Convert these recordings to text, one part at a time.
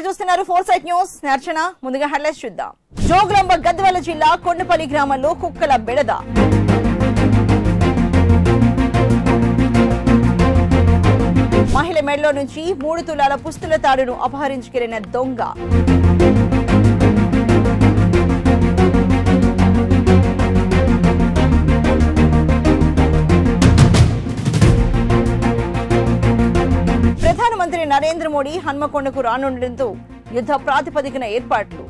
చూస్తున్నారు four site news నేర్చన ముందుగా headlines చూద్దాం జోగులాంబ గద్వాల జిల్లా కొండపల్లి గ్రామంలో కుక్కల బెడద మహిళ మెడలో నుంచి మూడు తులాల పుస్తుల తాడును అపహరించుకెళ్లిన దొంగ ప్రధానమంత్రి నరేంద్ర మోడీ హన్మకొండకు రానుండటంతో యుద్ధ ప్రాతిపదికన ఏర్పాట్లు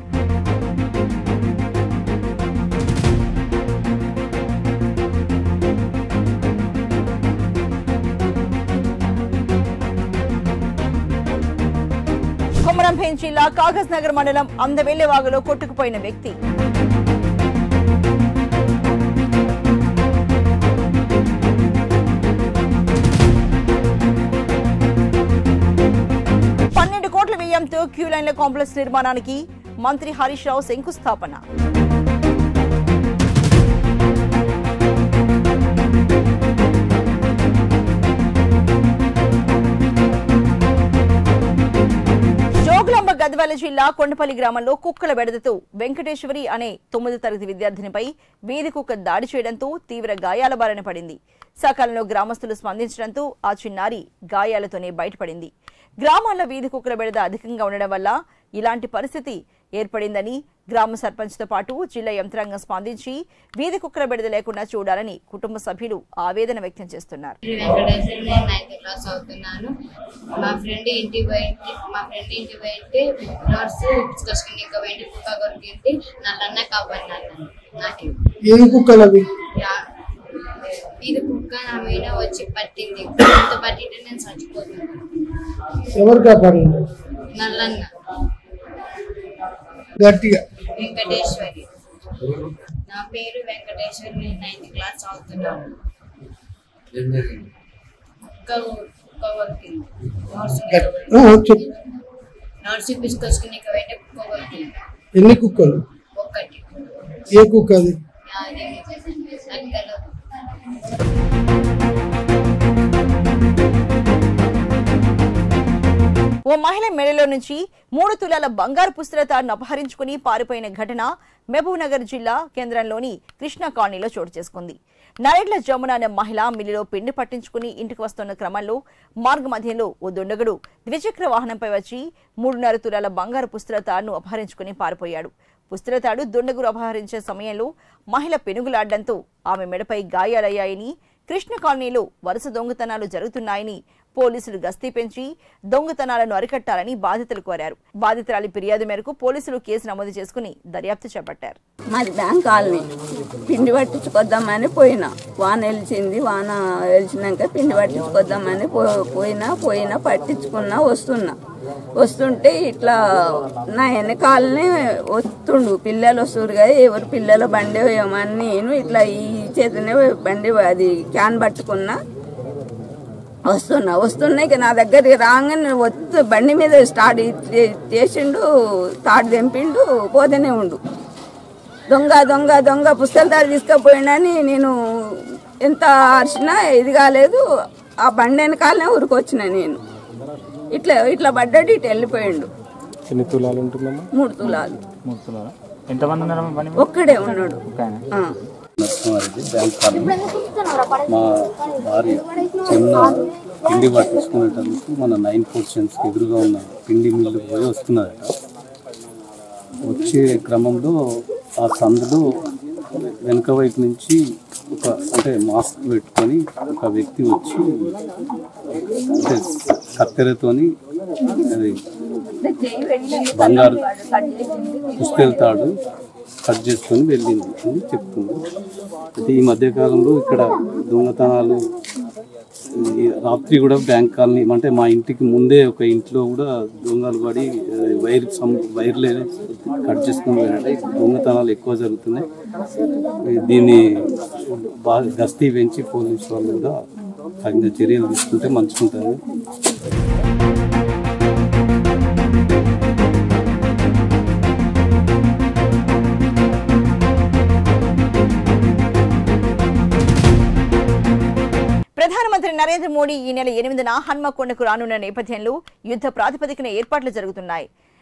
కొమరంభీం జిల్లా కాగజ్ నగర్ మండలం అందవెల్లెవాగులో కొట్టుకుపోయిన వ్యక్తి పన్నెండు కోట్ల వ్యయంతో క్యూ లైన్ల కాంప్లెక్స్ నిర్మాణానికి మంత్రి హరీష్ రావు శంకుస్థాపన జోగులాంబ గద్వాల జిల్లా కొండపల్లి గ్రామంలో కుక్కల బెడదతో వెంకటేశ్వరి అనే తొమ్మిది తరగతి విద్యార్థినిపై వీధి కుక్క దాడి చేయడంతో తీవ్ర గాయాల బారిన పడింది సకాలంలో గ్రామస్తులు స్పందించడంతో ఆ చిన్నారి గాయాలతోనే బయటపడింది గ్రామాల్లో వీధి కుక్కల బెడద అధికంగా ఉండడం వల్ల ఇలాంటి పరిస్థితి ఏర్పడిందని గ్రామ సర్పంచ్తో పాటు జిల్లా యంత్రాంగం స్పందించి వీధి కుక్కల బెడద లేకుండా చూడాలని కుటుంబ సభ్యులు ఆవేదన వ్యక్తం చేస్తున్నారు శ్రీ వెంకటేశ్వర నేను నైన్త్ క్లాస్ అవుతున్నాను మా ఫ్రెండ్ ఇంటికి పోయి మా ఫ్రెండ్ ఇంటికి పోయింటే నర్స్ తీసుకొచ్చుకుని ఇంకా పోయింటే కుక్క కొరికింది నల్లన్న కాపాడినాను నాకు ఏం కుక్కలు అవి యా- ఇది కుక్క నా మీద వచ్చి పట్టింది ఎంత పట్టింటే నేను చచ్చిపోతున్నాను ఎవరు కాపాడండి నల్లన్న గట్టిగా వెంకటేశ్వరి నా పేరు వెంకటేశ్వరి నేను నైన్త్ క్లాస్ అవుతున్నాను కుక్క కుక్క కొరికింది నర్సు గట్- ఆ, చెప్పు నర్సు తీసుకొచ్చుకుని ఇంకా పోయింటే కుక్క కొరికింది ఎన్ని కుక్కలు ఒక్కటి ఏ కుక్క అది అది నాకు తెలియదు ఓ మహిళ మెడలో నుంచి మూడు తులాల బంగారు పుస్తలతాడును అపహరించుకుని పారిపోయిన ఘటన మహబూబ్ నగర్ జిల్లా కేంద్రంలోని కృష్ణా కాలనీలో చోటు చేసుకుంది నరేడ్ల జమున అనే మహిళ మిల్లులో పిండి పట్టించుకుని ఇంటికి వస్తున్న క్రమంలో మార్గ మధ్యంలో ఓ దుండగుడు ద్విచక్ర వాహనంపై వచ్చి మూడున్నర తులాల బంగారు పుస్తలతాడును అపహరించుకుని పారిపోయాడు పుస్తలతాడు దుండగుడు అపహరించే సమయంలో మహిళ పెనుగులాడడంతో ఆమె మెడపై గాయాలయ్యాయని కృష్ణ కాలనీలో వరుస దొంగతనాలు జరుగుతున్నాయని పోలీసులు గస్తీ పెంచి దొంగతనాలను అరికట్టాలని బాధితులు కోరారు బాధితురాలి ఫిర్యాదు మేరకు పోలీసులు కేసు నమోదు చేసుకుని దర్యాప్తు చేపట్టారు మాది బ్యాంక్ కాలనీ పిండి పట్టించుకొద్దామని పోయినా వాన వెలిచింది వాన వెలిచినాక పిండి పట్టించుకొద్దామని పో పోయినా పోయినా పట్టించుకున్నా వస్తున్నా వస్తుంటే ఇట్లా నా వెనకాలనే వస్తుండు పిల్లలు వస్తున్నారు కదా ఎవరు పిల్లల బండి ఏమని నేను ఇట్లా ఈ చేతనే బండి అది క్యాన్ పట్టుకున్నా వస్తున్నా వస్తున్నా ఇక నా దగ్గరికి రాగానే వస్తు బండి మీద స్టార్ట్ చే- చేసిండు తాడు తెంపిండు పోతూనే ఉండు దొంగ దొంగ దొంగ పుస్తకాలు తాడు తీసుకుపోయిండని నేను ఎంత అరిచినా ఇది కాలేదు ఆ బండి వెనకాలనే ఉరికొచ్చిన నేను ఇట్లా ఇట్లా పడ్డాడు ఇటు వెళ్ళిపోయిండు ఎన్ని తులాలు ఉంటుందమ్మా మూడు తులాలు మూడు తులాలు ఎంతమంది ఉన్నారమ్మా పని ఒక్కడే ఉన్నాడు ఒక్కనే. ఆ. నరసింహారెడ్డి బ్యాంక్ కాలనీ మా భార్య చిన్న పిండి పట్టించుకునేటందుకు మన నైన్ పోర్షన్స్ ఎదురుగా ఉన్న పిండి మిల్లు పోయి వస్తున్నదట వచ్చే క్రమంలో ఆ సందులో వెనక వైపు నుంచి ఒక అంటే మాస్క్ పెట్టుకొని ఒక వ్యక్తి వచ్చి అంటే కత్తెరతోని అది బంగారు పుస్తెళ్తాడు కట్ చేసుకొని వెళ్ళింది అని చెప్తుంది అయితే ఈ మధ్యకాలంలో ఇక్కడ దొంగతనాలు ఈ రాత్రి కూడా బ్యాంక్ కాలనీ అంటే మా ఇంటికి ముందే ఒక ఇంట్లో కూడా దొంగలు పడి ఆ, వైర్ సం- వైర్లే కట్ చేసుకొని పోయినట్టు దొంగతనాలు ఎక్కువ జరుగుతున్నాయి ఈ దీన్ని బాగా గస్తీ పెంచి పోలీసు వాళ్ళు కూడా తగిన చర్యలు తీసుకుంటే మంచుకుంటారు ప్రధానమంత్రి నరేంద్ర మోడీ ఈ నెల ఎనిమిదిన హన్మకొండకు రానున్న నేపథ్యంలో యుద్ధ ప్రాతిపదికన ఏర్పాట్లు జరుగుతున్నాయి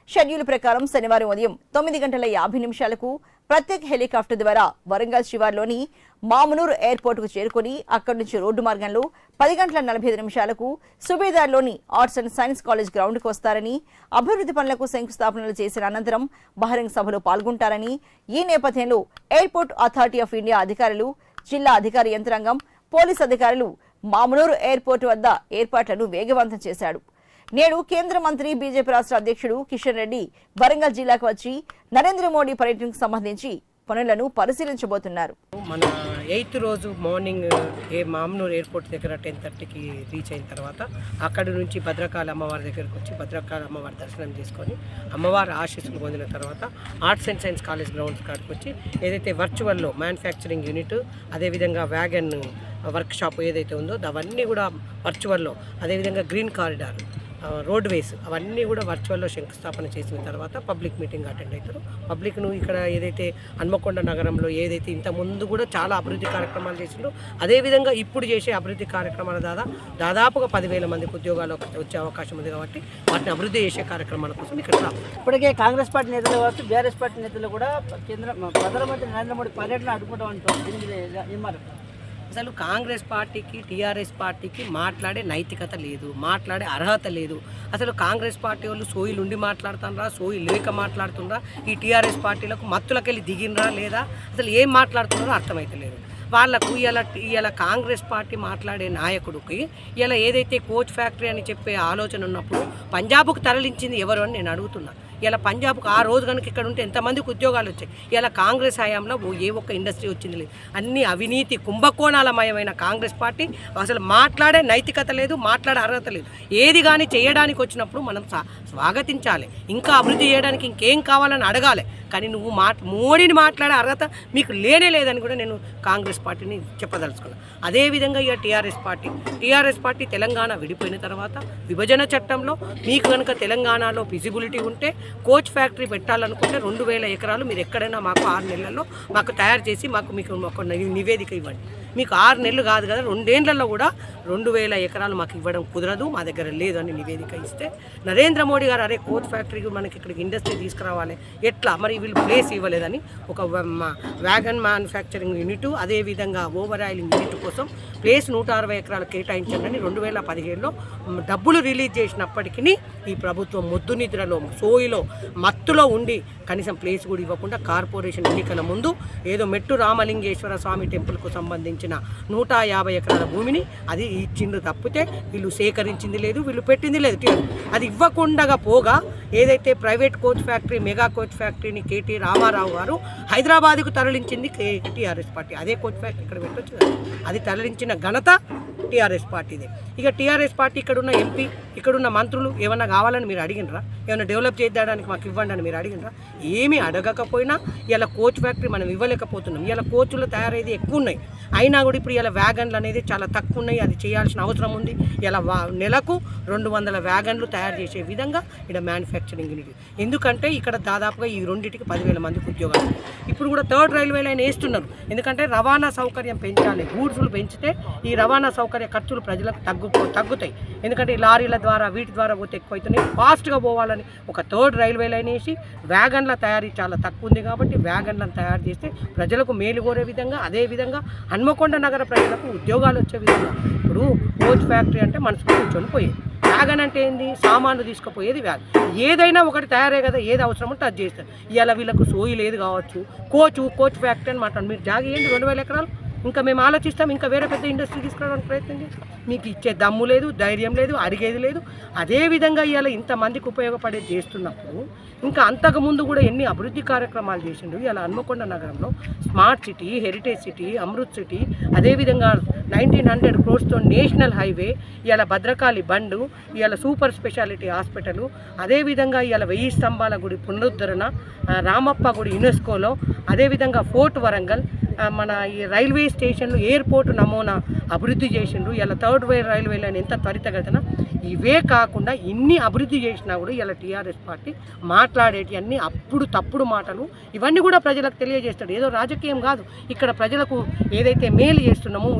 షెడ్యూల్ ప్రకారం శనివారం ఉదయం తొమ్మిది గంటల యాభై నిమిషాలకు ప్రత్యేక హెలికాప్టర్ ద్వారా వరంగల్ శివార్లోని మామునూరు ఎయిర్పోర్టుకు చేరుకుని అక్కడి నుంచి రోడ్డు మార్గంలో పది గంటల నలభై ఐదు నిమిషాలకు సుబేదార్లోని ఆర్ట్స్ అండ్ సైన్స్ కాలేజ్ గ్రౌండ్కు వస్తారని అభివృద్ధి పనులకు శంకుస్థాపనలు చేసిన అనంతరం బహిరంగ సభలో పాల్గొంటారని ఈ నేపథ్యంలో ఎయిర్పోర్ట్ అథారిటీ ఆఫ్ ఇండియా అధికారులు జిల్లా అధికార యంత్రాంగం పోలీస్ అధికారులు మామునూరు ఎయిర్పోర్టు వద్ద ఏర్పాట్లను వేగవంతం చేశాడు నేడు కేంద్ర మంత్రి బీజేపీ రాష్ట్ర అధ్యక్షుడు కిషన్ రెడ్డి వరంగల్ జిల్లాకు వచ్చి నరేంద్ర మోడీ పర్యటనకు సంబంధించి పనులను పరిశీలించబోతున్నారు మన ఎయిత్ రోజు మార్నింగ్ ఏ మామనూరు ఎయిర్పోర్ట్ దగ్గర టెన్ థర్టీకి రీచ్ అయిన తర్వాత అక్కడి నుంచి భద్రకాళి అమ్మవారి దగ్గరకు వచ్చి భద్రకాళి అమ్మవారి దర్శనం చేసుకొని అమ్మవారి ఆశీస్సులు పొందిన తర్వాత arts and science college grounds కాడికి వచ్చి ఏదైతే వర్చువల్లో మ్యానుఫ్యాక్చరింగ్ యూనిట్ అదేవిధంగా వ్యాగన్ వర్క్ షాప్ ఏదైతే ఉందో అవన్నీ కూడా వర్చువల్లో అదేవిధంగా గ్రీన్ కారిడార్ రోడ్ వేస్ అవన్నీ కూడా వర్చువల్లో శంకుస్థాపన చేసిన తర్వాత పబ్లిక్ మీటింగ్ అటెండ్ అవుతారు పబ్లిక్ను ఇక్కడ ఏదైతే హన్మకొండ నగరంలో ఏదైతే ఇంత ముందు కూడా చాలా అభివృద్ధి కార్యక్రమాలు చేసిండ్రో అదేవిధంగా ఇప్పుడు చేసే అభివృద్ధి కార్యక్రమాల దాదా దాదాపుగా పదివేల మందికి ఉద్యోగాలు వచ్చే అవకాశం ఉంది కాబట్టి వాటిని అభివృద్ధి చేసే కార్యక్రమాల కోసం ఇక్కడ రావాలి ఇప్పటికే కాంగ్రెస్ పార్టీ నేతలు కావచ్చు బీఆర్ఎస్ పార్టీ నేతలు కూడా కేంద్ర ప్రధానమంత్రి నరేంద్ర మోడీ పర్యటన అడ్డుకుంటా ఉంటారు దీని మీద ఏమన్నారు అసలు కాంగ్రెస్ పార్టీకి టీఆర్ఎస్ పార్టీకి మాట్లాడే నైతికత లేదు మాట్లాడే అర్హత లేదు అసలు కాంగ్రెస్ పార్టీ వాళ్ళు సోయిలు ఉండి మాట్లాడుతున్నారా సోయి లేక మాట్లాడుతున్నారా ఈ టీఆర్ఎస్ పార్టీలకు మత్తులకెళ్ళి దిగినరా లేదా అసలు ఏం మాట్లాడుతున్నారో అర్థమైతలేదు వాళ్ళకు ఇలా ఇలా కాంగ్రెస్ పార్టీ మాట్లాడే నాయకుడికి ఇలా ఏదైతే కోచ్ ఫ్యాక్టరీ అని చెప్పే ఆలోచన ఉన్నప్పుడు పంజాబ్కు తరలించింది ఎవరు అని నేను అడుగుతున్నా ఇలా పంజాబ్కు ఆ రోజు కనుక ఇక్కడ ఉంటే ఎంతమందికి ఉద్యోగాలు వచ్చాయి ఇలా కాంగ్రెస్ హయాంలో ఓ ఏ ఒక్క ఇండస్ట్రీ వచ్చింది లేదు అన్ని అవినీతి కుంభకోణాలమయమైన కాంగ్రెస్ పార్టీ అసలు మాట్లాడే నైతికత లేదు మాట్లాడే అర్హత లేదు ఏది కానీ చేయడానికి వచ్చినప్పుడు మనం సా- స్వాగతించాలి ఇంకా అభివృద్ధి చేయడానికి ఇంకేం కావాలని అడగాలి కానీ నువ్వు మా మోడీని మాట్లాడే అర్హత మీకు లేనే లేదని కూడా నేను కాంగ్రెస్ పార్టీని చెప్పదలుచుకున్నాను అదేవిధంగా ఇక TRS party TRS party Telangana విడిపోయిన తర్వాత విభజన చట్టంలో మీకు కనుక తెలంగాణలో ఫిజిబిలిటీ ఉంటే కోచ్ ఫ్యాక్టరీ పెట్టాలనుకుంటే రెండు వేల ఎకరాలు మీరు ఎక్కడైనా మాకు ఆరు నెలల్లో మాకు తయారు చేసి మాకు మీకు ఒక ని- నివేదిక ఇవ్వండి మీకు ఆరు నెలలు కాదు కదా రెండేళ్లలో కూడా రెండు వేల ఎకరాలు మాకు ఇవ్వడం కుదరదు మా దగ్గర లేదు అని నివేదిక ఇస్తే నరేంద్ర మోడీ గారు అరే కోచ్ ఫ్యాక్టరీకి మనకి ఇక్కడికి ఇండస్ట్రీ తీసుకురావాలి ఎట్లా మరి వీళ్ళు ప్లేస్ ఇవ్వలేదని ఒక వ- మా- వ్యాగన్ మ్యానుఫ్యాక్చరింగ్ యూనిట్ అదేవిధంగా ఓవర్ ఆయిలింగ్ యూనిట్ కోసం ప్లేస్ నూట అరవై ఎకరాలు కేటాయించండి అని రెండు వేల పదిహేడులో డబ్బులు రిలీజ్ చేసినప్పటికీ ఈ ప్రభుత్వం మొద్దు నిద్రలో సోయిలో మత్తులో ఉండి కనీసం ప్లేస్ కూడా ఇవ్వకుండా కార్పొరేషన్ ఎన్నికల ముందు ఏదో మెట్టు రామలింగేశ్వర స్వామి టెంపుల్కు సంబంధించిన నూట యాభై ఎకరాల భూమిని అది ఇచ్చిండ్రు తప్పితే వీళ్ళు సేకరించింది లేదు వీళ్ళు పెట్టింది లేదు టీ- అది ఇవ్వకుండా పోగా ఏదైతే private coach factory mega coach ఫ్యాక్టరీని కేటీ రామారావు గారు హైదరాబాద్కు తరలించింది కే- టీఆర్ఎస్ పార్టీ అదే కోచ్ ఫ్యాక్టరీ ఇక్కడ పెట్టొచ్చు కదా అది తరలించిన ఘనత టీఆర్ఎస్ పార్టీదే ఇక టీఆర్ఎస్ పార్టీ ఇక్కడ ఉన్న ఎంపీ ఇక్కడున్న మంత్రులు ఏమన్నా కావాలని మీరు అడిగినరా ఏమైనా డెవలప్ చేయడానికి మాకు ఇవ్వండి అని మీరు అడిగినరా ఏమీ అడగకపోయినా ఇలా కోచ్ ఫ్యాక్టరీ మనం ఇవ్వలేకపోతున్నాం ఇలా కోచ్లు తయారయ్యేది ఎక్కువ ఉన్నాయి అయినా కూడా ఇప్పుడు ఇలా వ్యాగన్లు అనేది చాలా తక్కువ ఉన్నాయి అది చేయాల్సిన అవసరం ఉంది ఇలా వా నెలకు రెండు వందల వ్యాగన్లు తయారు చేసే విధంగా ఇక్కడ మ్యానుఫ్యాక్చరింగ్ యూనిట్ ఎందుకంటే ఇక్కడ దాదాపుగా ఈ రెండింటికి పదివేల మందికి ఉద్యోగాలు ఉన్నాయి. ఇప్పుడు కూడా థర్డ్ రైల్వే లైన్ వేస్తున్నారు ఎందుకంటే రవాణా సౌకర్యం పెంచాలి గూడ్స్లు పెంచితే ఈ రవాణా సౌకర్య ఖర్చులు ప్రజలకు తగ్గు తగ్గుతాయి ఎందుకంటే ఈ లారీల ద్వారా వీటి ద్వారా పోతే ఎక్కువ అవుతున్నాయి ఫాస్ట్గా పోవాలని ఒక థర్డ్ రైల్వే లైన్ వేసి వ్యాగన్ల తయారీ చాలా తక్కువ ఉంది కాబట్టి వ్యాగన్లను తయారు చేస్తే ప్రజలకు మేలు కోరే విధంగా అదే విధంగా హన్మకొండ నగర ప్రజలకు ఉద్యోగాలు వచ్చే విధంగా ఇప్పుడు కోచ్ ఫ్యాక్టరీ అంటే మనసు కూర్చొని పోయేది వ్యాగన్ అంటే ఏంది సామాన్లు తీసుకుపోయేది వ్యాగన్ ఏదైనా ఒకటి తయారే కదా ఏది అవసరం ఉంటే అది చేస్తారు ఇవాళ వీళ్ళకు సోయి లేదు కావచ్చు కోచ్ కోచ్ ఫ్యాక్టరీ అని మాట్లాడు మీరు జాగి ఏంటి రెండు వేల ఎకరాలు ఇంకా మేము ఆలోచిస్తాం ఇంకా వేరే పెద్ద ఇండస్ట్రీ తీసుకురావడానికి ప్రయత్నం చేస్తాం మీకు ఇచ్చే దమ్ము లేదు ధైర్యం లేదు అడిగేది లేదు అదే విధంగా ఇవాళ ఇంతమందికి ఉపయోగపడేది చేస్తున్నప్పుడు ఇంకా అంతకుముందు కూడా ఎన్ని అభివృద్ధి కార్యక్రమాలు చేసిండు ఇలా హన్మకొండ నగరంలో smart city heritage city Amrut city అదేవిధంగా నైన్టీన్ హండ్రెడ్ క్రోర్స్తో నేషనల్ హైవే ఇవాళ భద్రకాళి బండు ఇవాళ సూపర్ స్పెషాలిటీ హాస్పిటల్ అదేవిధంగా ఇవాళ వెయ్యి స్తంభాల గుడి పునరుద్ధరణ ఆ, రామప్ప గుడి యునెస్కోలో అదేవిధంగా ఫోర్ట్ వరంగల్ ఆ, మన ఈ రైల్వే స్టేషన్లు ఎయిర్పోర్ట్ నమూనా అభివృద్ధి చేసిండ్రు ఇలా థర్డ్ వే రైల్వే లైన్ ఎంత త్వరితగతిన ఇవే కాకుండా ఇన్ని అభివృద్ధి చేసినా కూడా ఇలా టీఆర్ఎస్ పార్టీ మాట్లాడేటి అన్ని అప్పుడు తప్పుడు మాటలు ఇవన్నీ కూడా ప్రజలకు తెలియజేస్తాడు ఏదో రాజకీయం కాదు ఇక్కడ ప్రజలకు ఏదైతే మేలు చేస్తున్నామో ఉద్యోగ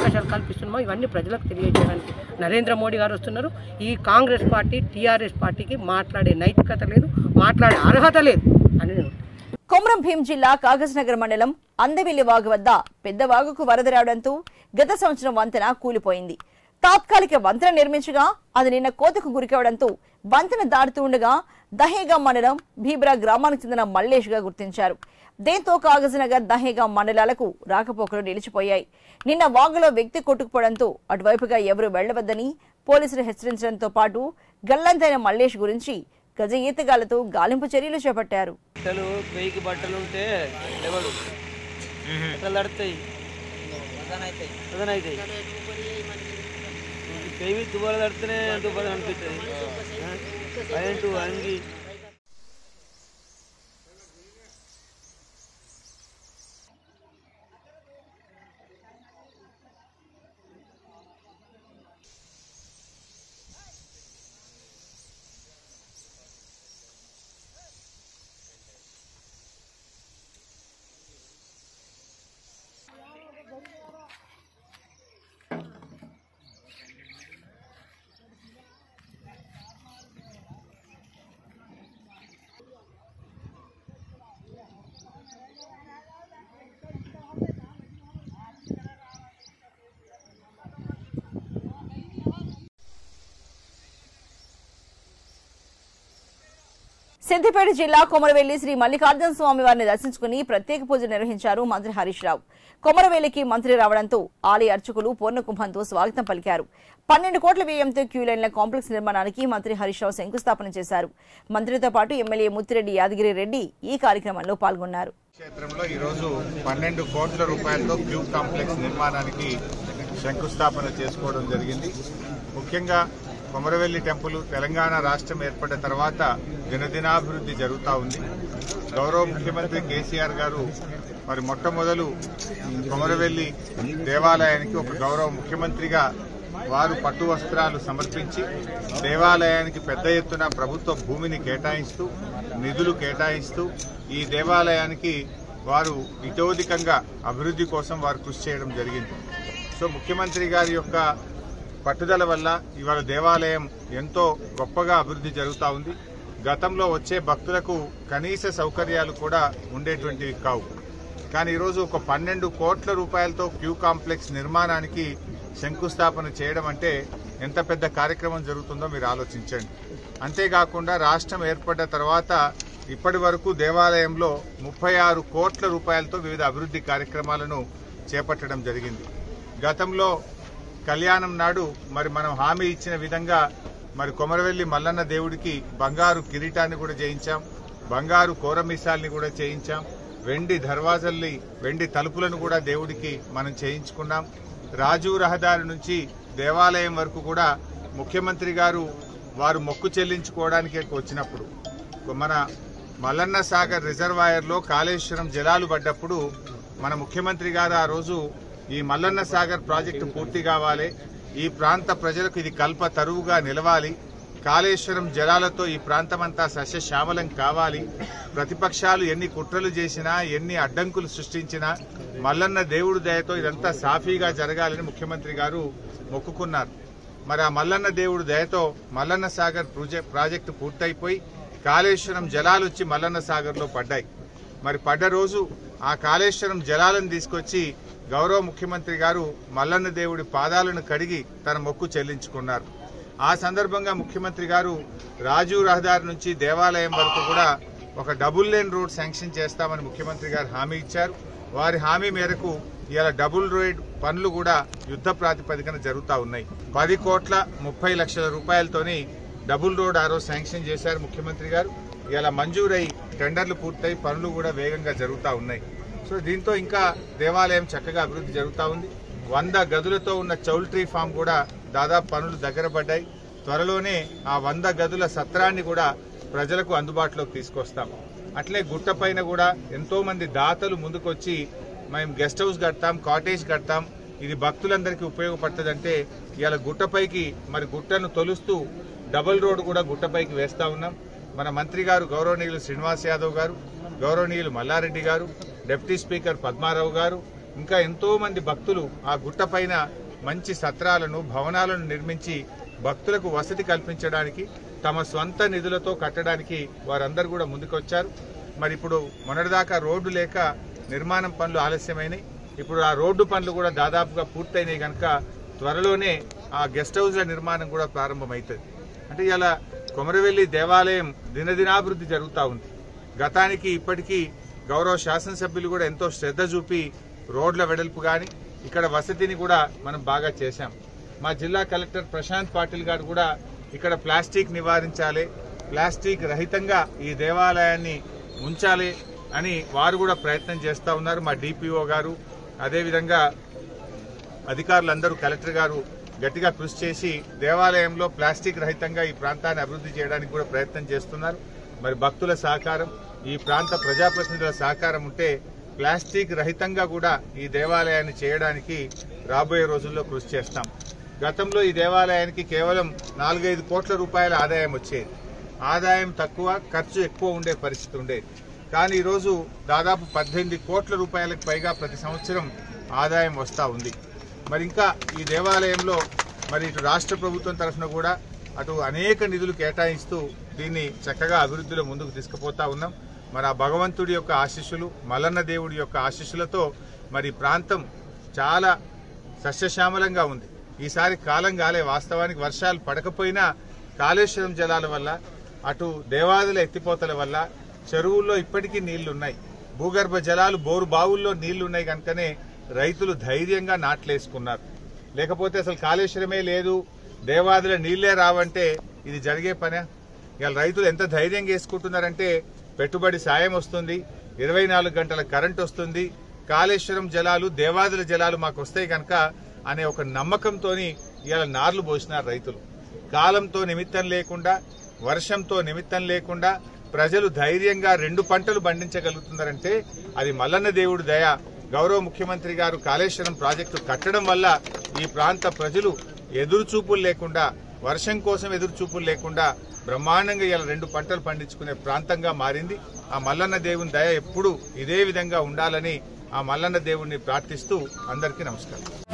అవకాశాలు కల్పిస్తున్నామో ఇవన్నీ ప్రజలకు తెలియజేయడానికి నరేంద్ర మోడీ గారు వస్తున్నారు ఈ కాంగ్రెస్ పార్టీ టీఆర్ఎస్ పార్టీకి మాట్లాడే నైతికత లేదు మాట్లాడే అర్హత లేదు అని నేను కొమరం భీం జిల్లా కాగజ్నగర్ మండలం అందవిల్లి వాగు వద్ద పెద్ద వాగుకు వరద రావడంతో గత సంవత్సరం వంతెన కూలిపోయింది తాత్కాలిక వంతెన నిర్మించగా అది నిన్న కోతకు గురికావడంతో వంతెన దాటుతూ ఉండగా దహేగా మండలం భీబ్రా గ్రామానికి చెందిన మల్లేష్ గా గుర్తించారు దీంతో కాగజ్నగర్ దహేగా మండలాలకు రాకపోకలు నిలిచిపోయాయి నిన్న వాగులో వ్యక్తి కొట్టుకుపోవడంతో అటువైపుగా ఎవరూ వెళ్లవద్దని పోలీసులు హెచ్చరించడంతో పాటు గల్లంతైన మల్లేష్ గురించి గజ ఈతగాళ్లతో గాలింపు చర్యలు చేపట్టారు బట్టలు వెయ్యికి బట్టలు ఉంటే ఎవరు ఎట్లా తడుతాయి అవుతాయి పెయ్యి దుబాలు తడితేనే దుబాలు అనిపిస్తుంది ప్యాంటు అంగి సిద్దిపేట జిల్లా కొమరవెల్లి శ్రీ మల్లికార్జున స్వామి వారిని దర్శించుకుని ప్రత్యేక పూజలు నిర్వహించారు మంత్రి హరీష్ రావు కొమరవెల్లికి మంత్రి రావడంతో ఆలయ అర్చకులు పూర్ణకుంభంతో స్వాగతం పలికారు పన్నెండు కోట్ల వ్యయంతో క్యూ లైన్ల కాంప్లెక్స్ నిర్మాణానికి మంత్రి హరీష్ రావు శంకుస్థాపన చేశారు మంత్రితో పాటు ఎమ్మెల్యే ముత్తిరెడ్డి యాదగిరి రెడ్డి ఈ కార్యక్రమంలో పాల్గొన్నారు క్షేత్రంలో ఈరోజు పన్నెండు కోట్ల రూపాయలతో క్యూ కాంప్లెక్స్ నిర్మాణానికి శంకుస్థాపన చేసుకోవడం జరిగింది ముఖ్యంగా కొమరవెల్లి టెంపుల్ తెలంగాణ రాష్ట్రం ఏర్పడిన తర్వాత దినదినాభివృద్ధి జరుగుతూ ఉంది గౌరవ ముఖ్యమంత్రి కేసీఆర్ గారు మరి మొట్టమొదలు కొమరవెల్లి దేవాలయానికి ఒక గౌరవ ముఖ్యమంత్రిగా వారు పట్టు వస్త్రాలు సమర్పించి దేవాలయానికి పెద్ద ఎత్తున ప్రభుత్వ భూమిని కేటాయిస్తూ నిధులు కేటాయిస్తూ ఈ దేవాలయానికి వారు ఇతోధికంగా అభివృద్ధి కోసం వారు కృషి చేయడం జరిగింది సో ముఖ్యమంత్రి గారి యొక్క పట్టుదల వల్ల ఇవాళ దేవాలయం ఎంతో గొప్పగా అభివృద్ధి జరుగుతూ ఉంది గతంలో వచ్చే భక్తులకు కనీస సౌకర్యాలు కూడా ఉండేటువంటివి కావు కానీ ఈరోజు ఒక పన్నెండు కోట్ల రూపాయలతో క్యూ కాంప్లెక్స్ నిర్మాణానికి శంకుస్థాపన చేయడం అంటే ఎంత పెద్ద కార్యక్రమం జరుగుతుందో మీరు ఆలోచించండి అంతేకాకుండా రాష్ట్రం ఏర్పడ్డ తర్వాత ఇప్పటి వరకు దేవాలయంలో ముప్పై ఆరు కోట్ల రూపాయలతో వివిధ అభివృద్ధి కార్యక్రమాలను చేపట్టడం జరిగింది గతంలో కళ్యాణం నాడు మరి మనం హామీ ఇచ్చిన విధంగా మరి కొమరవెల్లి మల్లన్న దేవుడికి బంగారు కిరీటాన్ని కూడా చేయించాం బంగారు కోరమిసాల్ని కూడా చేయించాం వెండి దర్వాజల్ని వెండి తలుపులను కూడా దేవుడికి మనం చేయించుకున్నాం రాజు రహదారి నుంచి దేవాలయం వరకు కూడా ముఖ్యమంత్రి గారు వారు మొక్కు చెల్లించుకోవడానికి వచ్చినప్పుడు మన మల్లన్న సాగర్ రిజర్వాయర్లో కాళేశ్వరం జలాలు పడ్డప్పుడు మన ముఖ్యమంత్రి గారు ఆ రోజు ఈ మల్లన్న సాగర్ ప్రాజెక్టు పూర్తి కావాలి ఈ ప్రాంత ప్రజలకు ఇది కల్ప తరువుగా నిలవాలి కాళేశ్వరం జలాలతో ఈ ప్రాంతమంతా సస్యశ్యామలం కావాలి ప్రతిపక్షాలు ఎన్ని కుట్రలు చేసినా ఎన్ని అడ్డంకులు సృష్టించినా మల్లన్న దేవుడి దయతో ఇదంతా సాఫీగా జరగాలని ముఖ్యమంత్రి గారు మొక్కుకున్నారు మరి ఆ మల్లన్న దేవుడి దయతో మల్లన్న సాగర్ ప్రాజె- ప్రాజెక్టు పూర్తయిపోయి కాళేశ్వరం జలాలు వచ్చి మల్లన్న సాగర్లో పడ్డాయి మరి పడ్డ రోజు ఆ కాళేశ్వరం జలాలను తీసుకొచ్చి గౌరవ ముఖ్యమంత్రి గారు మల్లన్న దేవుడి పాదాలను కడిగి తన మొక్కు చెల్లించుకున్నారు ఆ సందర్భంగా ముఖ్యమంత్రి గారు రాజీవ్ రహదారి నుంచి దేవాలయం వరకు కూడా ఒక డబుల్ లేన్ రోడ్ శాంక్షన్ చేస్తామని ముఖ్యమంత్రి గారు హామీ ఇచ్చారు వారి హామీ మేరకు ఇవాళ డబుల్ రోడ్ పనులు కూడా యుద్ధ ప్రాతిపదికన జరుగుతూ ఉన్నాయి పది కోట్ల ముప్పై లక్షల రూపాయలతోని డబుల్ రోడ్ ఆ రోజు శాంక్షన్ చేశారు ముఖ్యమంత్రి గారు ఇలా మంజూరై టెండర్లు పూర్తయి పనులు కూడా వేగంగా జరుగుతూ ఉన్నాయి సో దీంతో ఇంకా దేవాలయం చక్కగా అభివృద్ధి జరుగుతూ ఉంది వంద గదులతో ఉన్న చౌల్ట్రీ ఫామ్ కూడా దాదాపు పనులు దగ్గర పడ్డాయి త్వరలోనే ఆ వంద గదుల సత్రాన్ని కూడా ప్రజలకు అందుబాటులోకి తీసుకొస్తాం అట్లే గుట్ట పైన కూడా ఎంతో మంది దాతలు ముందుకొచ్చి మేము గెస్ట్ హౌస్ కడతాం కాటేజ్ కడతాం ఇది భక్తులందరికీ ఉపయోగపడుతుందంటే ఇవాళ గుట్టపైకి మరి గుట్టను తొలుస్తూ డబుల్ రోడ్ కూడా గుట్టపైకి వేస్తా ఉన్నాం మన మంత్రి గారు గౌరవనీయులు శ్రీనివాస్ యాదవ్ గారు గౌరవనీయులు మల్లారెడ్డి గారు డిప్యూటీ స్పీకర్ పద్మారావు గారు ఇంకా ఎంతో మంది భక్తులు ఆ గుట్ట పైన మంచి సత్రాలను భవనాలను నిర్మించి భక్తులకు వసతి కల్పించడానికి తమ స్వంత నిధులతో కట్టడానికి వారందరూ కూడా ముందుకొచ్చారు మరి ఇప్పుడు మొన్నటిదాకా రోడ్డు లేక నిర్మాణం పనులు ఆలస్యమైనాయి ఇప్పుడు ఆ రోడ్డు పనులు కూడా దాదాపుగా పూర్తయినాయి కనుక త్వరలోనే ఆ గెస్ట్ హౌస్ల నిర్మాణం కూడా ప్రారంభమవుతుంది అంటే ఇలా కొమరవెల్లి దేవాలయం దినదినాభివృద్ధి జరుగుతూ ఉంది గతానికి ఇప్పటికీ గౌరవ శాసనసభ్యులు కూడా ఎంతో శ్రద్ధ చూపి రోడ్ల వెడల్పు కానీ ఇక్కడ వసతిని కూడా మనం బాగా చేశాం మా జిల్లా కలెక్టర్ ప్రశాంత్ పాటిల్ గారు కూడా ఇక్కడ ప్లాస్టిక్ నివారించాలి ప్లాస్టిక్ రహితంగా ఈ దేవాలయాన్ని ఉంచాలి అని వారు కూడా ప్రయత్నం చేస్తూ ఉన్నారు మా డిపిఓ గారు అదేవిధంగా అధికారులందరూ కలెక్టర్ గారు గట్టిగా కృషి చేసి దేవాలయంలో ప్లాస్టిక్ రహితంగా ఈ ప్రాంతాన్ని అభివృద్ధి చేయడానికి కూడా ప్రయత్నం చేస్తున్నారు మరి భక్తుల సహకారం ఈ ప్రాంత ప్రజాప్రతినిధుల సహకారం ఉంటే ప్లాస్టిక్ రహితంగా కూడా ఈ దేవాలయాన్ని చేయడానికి రాబోయే రోజుల్లో కృషి చేస్తాం గతంలో ఈ దేవాలయానికి కేవలం నాలుగైదు కోట్ల రూపాయల ఆదాయం వచ్చేది ఆదాయం తక్కువ ఖర్చు ఎక్కువ ఉండే పరిస్థితి ఉండేది కానీ ఈరోజు దాదాపు పద్దెనిమిది కోట్ల రూపాయలకు పైగా ప్రతి సంవత్సరం ఆదాయం వస్తూ ఉంది మరి ఇంకా ఈ దేవాలయంలో మరి ఇటు రాష్ట్ర ప్రభుత్వం తరఫున కూడా అటు అనేక నిధులు కేటాయిస్తూ దీన్ని చక్కగా అభివృద్ధిలో ముందుకు తీసుకుపోతా ఉన్నాం మరి ఆ భగవంతుడి యొక్క ఆశీస్సులు మల్లన్న దేవుడి యొక్క ఆశీస్సులతో మరి ఈ ప్రాంతం చాలా సస్యశ్యామలంగా ఉంది ఈసారి కాలం గాలే వాస్తవానికి వర్షాలు పడకపోయినా కాళేశ్వరం జలాల వల్ల అటు దేవాదుల ఎత్తిపోతల వల్ల చెరువుల్లో ఇప్పటికీ నీళ్లున్నాయి భూగర్భ జలాలు బోరు బావుల్లో నీళ్లున్నాయి కనుకనే రైతులు ధైర్యంగా నాట్లేసుకున్నారు లేకపోతే అసలు కాళేశ్వరమే లేదు దేవాదుల నీళ్లే రావంటే ఇది జరిగే పనే ఇవాళ రైతులు ఎంత ధైర్యంగా వేసుకుంటున్నారంటే పెట్టుబడి సాయం వస్తుంది ఇరవై నాలుగు గంటల కరెంట్ వస్తుంది కాళేశ్వరం జలాలు దేవాదుల జలాలు మాకు వస్తాయి కనుక అనే ఒక నమ్మకంతోని ఇవాళ నార్లు పోసినారు రైతులు కాలంతో నిమిత్తం లేకుండా వర్షంతో నిమిత్తం లేకుండా ప్రజలు ధైర్యంగా రెండు పంటలు పండించగలుగుతున్నారంటే అది మల్లన్న దేవుడి దయ గౌరవ ముఖ్యమంత్రి గారు కాళేశ్వరం ప్రాజెక్టు కట్టడం వల్ల ఈ ప్రాంత ప్రజలు ఎదురుచూపులు లేకుండా వర్షం కోసం ఎదురుచూపులు లేకుండా బ్రహ్మాండంగా ఇలా రెండు పంటలు పండించుకునే ప్రాంతంగా మారింది ఆ మల్లన్న దేవుని దయ ఎప్పుడూ ఇదే విధంగా ఉండాలని ఆ మల్లన్న దేవుణ్ణి ప్రార్థిస్తూ అందరికీ నమస్కారం